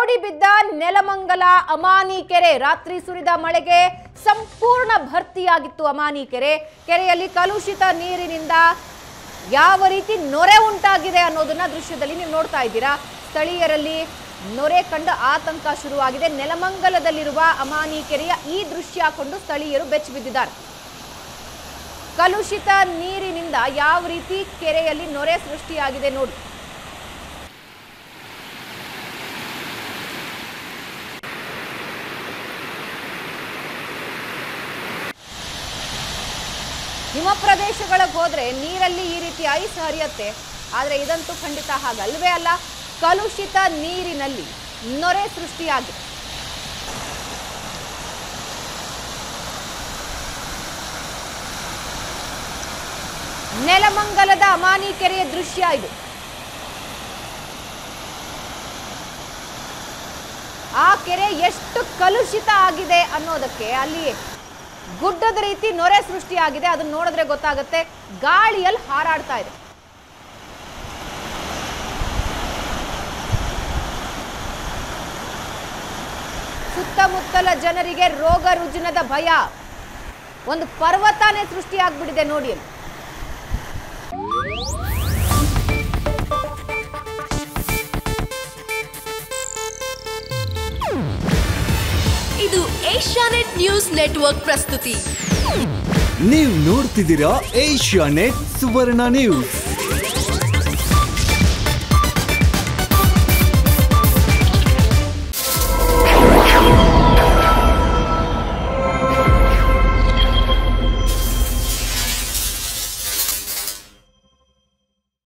ಕೋಡಿ ಬಿದ್ದ ನೆಲಮಂಗಲ ಅಮಾನಿ ಕೆರೆ ರಾತ್ರಿ ಸುರಿದ ಮಳೆಗೆ ಸಂಪೂರ್ಣ ಭರ್ತಿಯಾಗಿತ್ತು ಅಮಾನಿ ಕೆರೆ ಕೆರೆಯಲ್ಲಿ ಕಲುಷಿತ ನೀರಿನಿಂದ ಯಾವ ರೀತಿ ನೊರೆ ಉಂಟಾಗಿದೆ ಅನ್ನೋದನ್ನ ದೃಶ್ಯದಲ್ಲಿ ನೀವು ನೋಡ್ತಾ ಇದ್ದೀರಾ ಸ್ಥಳೀಯರಲ್ಲಿ ನೊರೆ ಕಂಡು ಆತಂಕ ಶುರುವಾಗಿದೆ ನೆಲಮಂಗಲದಲ್ಲಿರುವ ಅಮಾನಿ ಕೆರೆಯ ಈ ದೃಶ್ಯ ಕೊಂಡು ಸ್ಥಳೀಯರು ಬೆಚ್ಚಿ ಬಿದ್ದಿದ್ದಾರೆ ಕಲುಷಿತ ನೀರಿನಿಂದ ಯಾವ ರೀತಿ ಕೆರೆಯಲ್ಲಿ ನೊರೆ ಸೃಷ್ಟಿಯಾಗಿದೆ ನೋಡಿ ಹಿಮ ಪ್ರದೇಶಗಳಿಗೆ ಹೋದ್ರೆ ನೀರಲ್ಲಿ ಈ ರೀತಿ ಐಸ್ ಹರಿಯತ್ತೆ ಆದರೆ ಇದಂತೂ ಖಂಡಿತ ಹಾಗಲ್ವೇ ಅಲ್ಲ ಕಲುಷಿತ ನೀರಿನಲ್ಲಿ ನೊರೆ ಸೃಷ್ಟಿಯಾಗಿದೆ ನೆಲಮಂಗಲದ ಅಮಾನಿ ಕೆರೆಯ ದೃಶ್ಯ ಇದು ಆ ಕೆರೆ ಎಷ್ಟು ಕಲುಷಿತ ಆಗಿದೆ ಅನ್ನೋದಕ್ಕೆ ಅಲ್ಲಿ ಗುಡ್ಡದ ರೀತಿ ನೊರೆ ಸೃಷ್ಟಿಯಾಗಿದೆ ಅದನ್ನ ನೋಡಿದ್ರೆ ಗೊತ್ತಾಗುತ್ತೆ ಗಾಳಿಯಲ್ಲಿ ಹಾರಾಡ್ತಾ ಇದೆ ಸುತ್ತಮುತ್ತಲ ಜನರಿಗೆ ರೋಗ ರುಜಿನದ ಭಯ ಒಂದು ಪರ್ವತನೇ ಸೃಷ್ಟಿಯಾಗ್ಬಿಟ್ಟಿದೆ ನೋಡಿ ಅಲ್ಲಿ ಇದು ಏಷ್ಯಾನೆಟ್ ನ್ಯೂಸ್ ನೆಟ್ವರ್ಕ್ ಪ್ರಸ್ತುತಿ ನೀವು ನೋಡ್ತಿದ್ದೀರಾ ಏಷ್ಯಾ ನೆಟ್ ಸುವರ್ಣ ನ್ಯೂಸ್